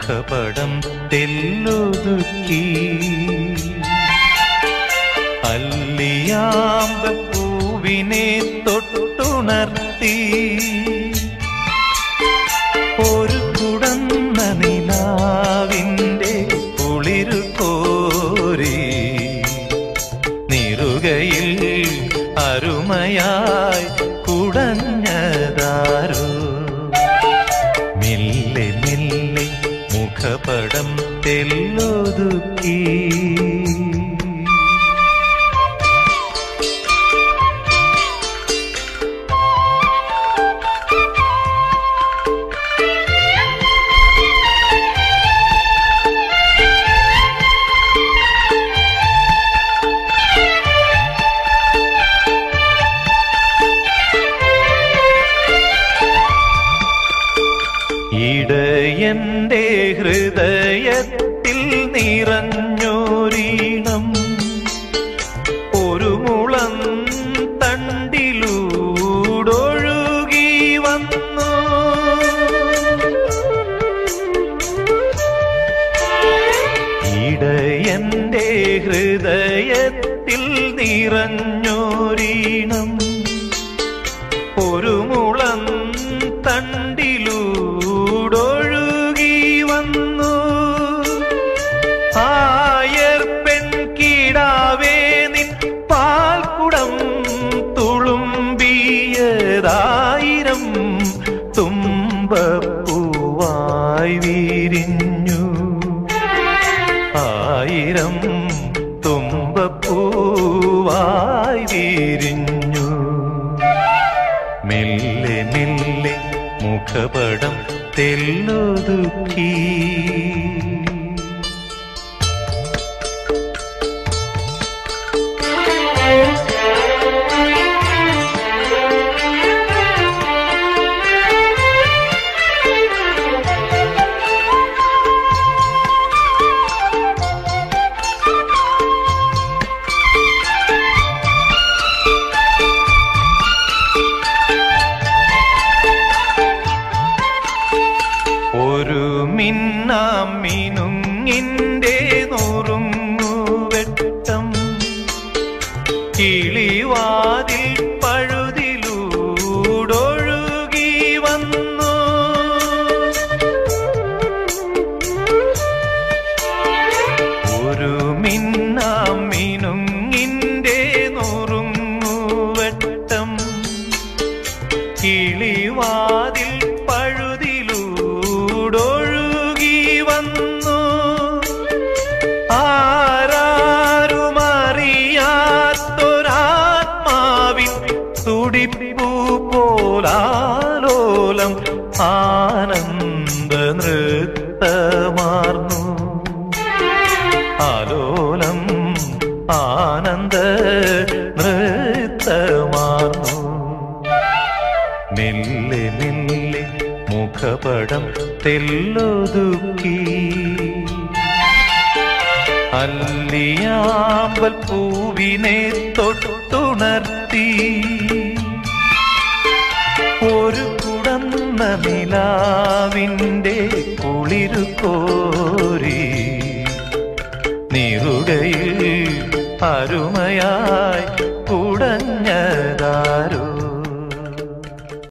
മുഖപടം തെല്ലൊതുക്കി അല്ലിയാമ്പൽ പൂവിനെ തൊട്ടുണർത്തി ഒരു കുടന്ന നിലാവിൻ്റെ കുളിരു കോരി നിറുകയിൽ അരുമയായി കുടഞ്ഞതാരോ മെല്ലെ മെല്ലെ മുഖപടം തെല്ലൊതുക്കി ഇടയന്റെ ഹൃദയത്തിൽ നിറഞ്ഞോരീണം ഒരു മുളം തണ്ടിലൂടൊഴുകി വന്നു ഇടയന്റെ ഹൃദയത്തിൽ നിറഞ്ഞോരീണം ഒരു മുളം തണ്ടിലൂടൊഴുകി വന്നു ആയർ പെൺകിടാവേ നിൻ പാൽക്കുടം തുളുമ്പിയതായിരം തുമ്പപ്പൂവായി വിരിഞ്ഞു ആയിരം തുമ്പപ്പൂവായി വിരിഞ്ഞു മെല്ലെ മെല്ലെ മുഖപടം തെല്ലൊതുക്കി ഒരു മിന്നാം മിനുങ്ങിൻ്റെ നുറുങ്ങുവെട്ടം കിളിവാതിൽ പഴുതിലൂടൊഴുകി വന്നു ഒരു മിന്നാം മിനുങ്ങിൻ്റെ നുറുങ്ങുവെട്ടം കിളിവാതിൽ പഴുതിലൂടൊഴുകി വന്നു ആരാരുമറിയാത്തൊരാത്മാവിൻ തുടിപ്പു പോലാലോലം ആനന്ദ നൃത്തമാർന്നു ആലോലം ആനന്ദ നൃത്തമാർന്നു മെല്ലെ മെല്ലെ മുഖപടം തെല്ലൊതുക്കി അല്ലിയാമ്പൽ പൂവിനെ തൊട്ടുണർത്തി ഒരു കുടന്ന നിലാവിൻ്റെ കുളിരു കോരി നിറുകയിൽ അരുമയായി കുടഞ്ഞതാരോ